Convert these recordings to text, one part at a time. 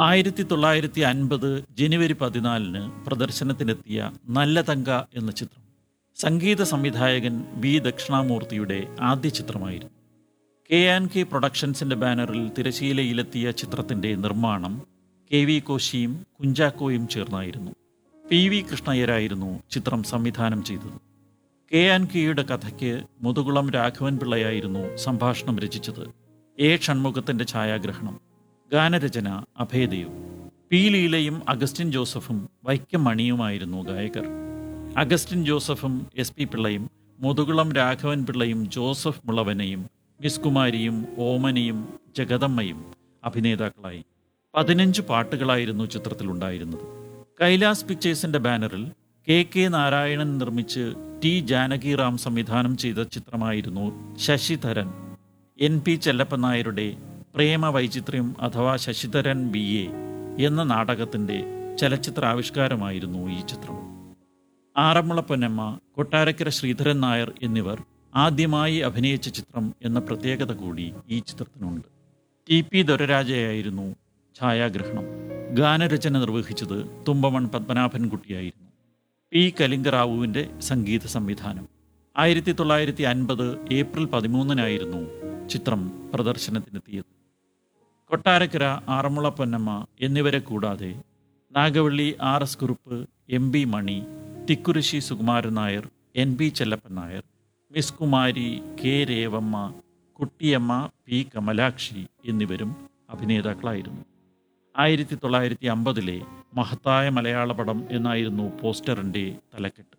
ആയിരത്തി തൊള്ളായിരത്തി അൻപത് ജനുവരി പതിനാലിന് പ്രദർശനത്തിനെത്തിയ നല്ല തങ്ക എന്ന ചിത്രം സംഗീത സംവിധായകൻ ബി ദക്ഷിണാമൂർത്തിയുടെ ആദ്യ ചിത്രമായിരുന്നു കെ ആൻഡ് കെ പ്രൊഡക്ഷൻസിന്റെ ബാനറിൽ തിരശീലയിലെത്തിയ ചിത്രത്തിന്റെ നിർമ്മാണം കെ വി കോശിയും കുഞ്ചാക്കോയും ചേർന്നായിരുന്നു പി വി കൃഷ്ണയ്യരായിരുന്നു ചിത്രം സംവിധാനം ചെയ്തത് കെ ആൻഡ് കെയുടെ കഥയ്ക്ക് മുതുകുളം രാഘവൻ പിള്ളയായിരുന്നു സംഭാഷണം രചിച്ചത് എ ഷൺമുഖത്തിന്റെ ഛായാഗ്രഹണം ഗാനരചന അഭയദേവ് പി ലീലയും അഗസ്റ്റിൻ ജോസഫും വൈക്കം മണിയുമായിരുന്നു ഗായകർ അഗസ്റ്റിൻ ജോസഫും എസ് പി പിള്ളയും മുതുകുളം രാഘവൻ പിള്ളയും ജോസഫ് മുളവനെയും മിസ് കുമാരിയും ഓമനയും ജഗദമ്മയും അഭിനേതാക്കളായി പതിനഞ്ച് പാട്ടുകളായിരുന്നു ചിത്രത്തിലുണ്ടായിരുന്നത് കൈലാസ് പിക്ചേഴ്സിന്റെ ബാനറിൽ കെ കെ നാരായണൻ നിർമ്മിച്ച് ടി ജാനകിറാം സംവിധാനം ചെയ്ത ചിത്രമായിരുന്നു ശശിധരൻ എൻ പി ചെല്ലപ്പൻ നായരുടെ പ്രേമ വൈചിത്ര്യം അഥവാ ശശിധരൻ ബി എ എന്ന നാടകത്തിന്റെ ചലച്ചിത്രാവിഷ്കാരമായിരുന്നു ഈ ചിത്രം ആറന്മുള പൊന്നമ്മ കൊട്ടാരക്കര ശ്രീധരൻ നായർ എന്നിവർ ആദ്യമായി അഭിനയിച്ച ചിത്രം എന്ന പ്രത്യേകത കൂടി ഈ ചിത്രത്തിനുണ്ട് ടി പി ദൊരരാജയായിരുന്നു ഛായാഗ്രഹണം ഗാനരചന നിർവഹിച്ചത് തുമ്പമൺ പത്മനാഭൻകുട്ടിയായിരുന്നു പി കലിംഗറാവുവിൻ്റെ സംഗീത സംവിധാനം ആയിരത്തി തൊള്ളായിരത്തി അൻപത് ഏപ്രിൽ പതിമൂന്നിനായിരുന്നു ചിത്രം പ്രദർശനത്തിനെത്തിയത് കൊട്ടാരക്കര ആറന്മുള പൊന്നമ്മ എന്നിവരെ കൂടാതെ Nagavally R S Kurup M B Mani Thikkurissy Sukumaran Nair N B Chellappan Nair Miss Kumari K Revamma Kuttiyamma P Kamalakshi എന്നിവരും അഭിനേതാക്കളായിരുന്നു ആയിരത്തി തൊള്ളായിരത്തി അമ്പതിലെ മഹത്തായ മലയാള പടം എന്നായിരുന്നു പോസ്റ്ററിൻ്റെ തലക്കെട്ട്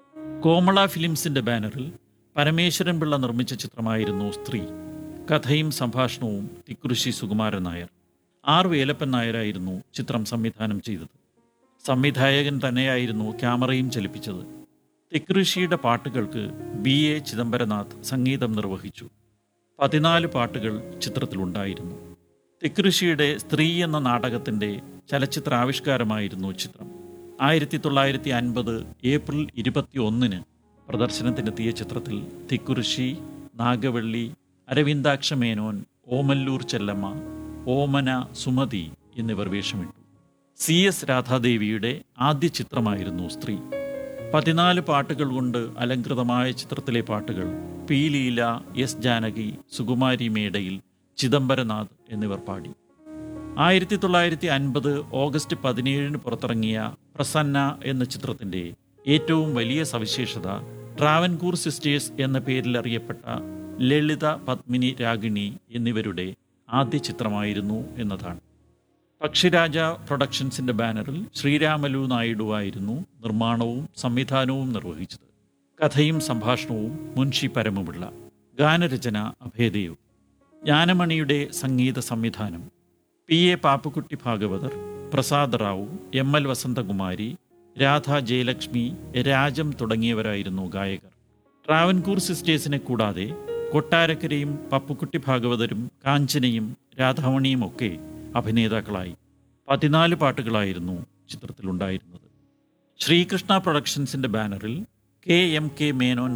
കോമള ഫിലിംസിന്റെ ബാനറിൽ പരമേശ്വരൻ പിള്ള നിർമ്മിച്ച ചിത്രമായിരുന്നു സ്ത്രീ കഥയും സംഭാഷണവും തിക്കുറിശി സുകുമാരൻ നായർ ആർ വേലപ്പൻ നായരായിരുന്നു ചിത്രം സംവിധാനം ചെയ്തത് സംവിധായകൻ തന്നെയായിരുന്നു ക്യാമറയും ചലിപ്പിച്ചത് തിക്കുറിശിയുടെ പാട്ടുകൾക്ക് ബി എ ചിദംബരനാഥ് സംഗീതം നിർവഹിച്ചു പതിനാല് പാട്ടുകൾ ചിത്രത്തിലുണ്ടായിരുന്നു തിക്കുറിശിയുടെ സ്ത്രീ എന്ന നാടകത്തിൻ്റെ ചലച്ചിത്രാവിഷ്കാരമായിരുന്നു ചിത്രം ആയിരത്തി തൊള്ളായിരത്തി അൻപത് ഏപ്രിൽ ഇരുപത്തി ഒന്നിന് പ്രദർശനത്തിനെത്തിയ ചിത്രത്തിൽ തിക്കുറിശി നാഗവള്ളി അരവിന്ദാക്ഷ മേനോൻ ഓമല്ലൂർ ചെല്ലമ്മ ഓമന സുമതി എന്നിവർ വേഷമിട്ടു സി എസ് രാധാദേവിയുടെ ആദ്യ ചിത്രമായിരുന്നു സ്ത്രീ പതിനാല് പാട്ടുകൾ കൊണ്ട് അലങ്കൃതമായ ചിത്രത്തിലെ പാട്ടുകൾ പി ലീല എസ് ജാനകി സുകുമാരി മേടയിൽ ചിദംബരനാഥ് എന്നിവർ പാടി ആയിരത്തി തൊള്ളായിരത്തി അൻപത് ഓഗസ്റ്റ് പതിനേഴിന് പുറത്തിറങ്ങിയ പ്രസന്ന എന്ന ചിത്രത്തിന്റെ ഏറ്റവും വലിയ സവിശേഷത ട്രാവൻകൂർ സിസ്റ്റേഴ്സ് എന്ന പേരിൽ അറിയപ്പെട്ട ലളിത പത്മിനി രാഗിണി എന്നിവരുടെ ആദ്യ ചിത്രമായിരുന്നു എന്നതാണ് പക്ഷിരാജ പ്രൊഡക്ഷൻസിന്റെ ബാനറിൽ ശ്രീരാമലു നായിഡുവായിരുന്നു നിർമ്മാണവും സംവിധാനവും നിർവഹിച്ചത് കഥയും സംഭാഷണവും മുൻഷി പരമപിള്ള ഗാനരചന അഭേദേവ് ജ്ഞാനമണിയുടെ സംഗീത സംവിധാനം P A Pappukutty Bhagavathar Prasad Rao M L Vasanthakumari Radha Jayalakshmi Rajam തുടങ്ങിയവരായിരുന്നു ഗായകർ ട്രാവൻകൂർ സിസ്റ്റേഴ്സിനെ കൂടാതെ കൊട്ടാരക്കരയും പപ്പുക്കുട്ടി ഭാഗവതരും കാഞ്ചനയും രാധാമണിയും ഒക്കെ അഭിനേതാക്കളായി പതിനാല് പാട്ടുകളായിരുന്നു ചിത്രത്തിലുണ്ടായിരുന്നത് ശ്രീകൃഷ്ണ പ്രൊഡക്ഷൻസിന്റെ ബാനറിൽ കെ എം കെ മേനോൻ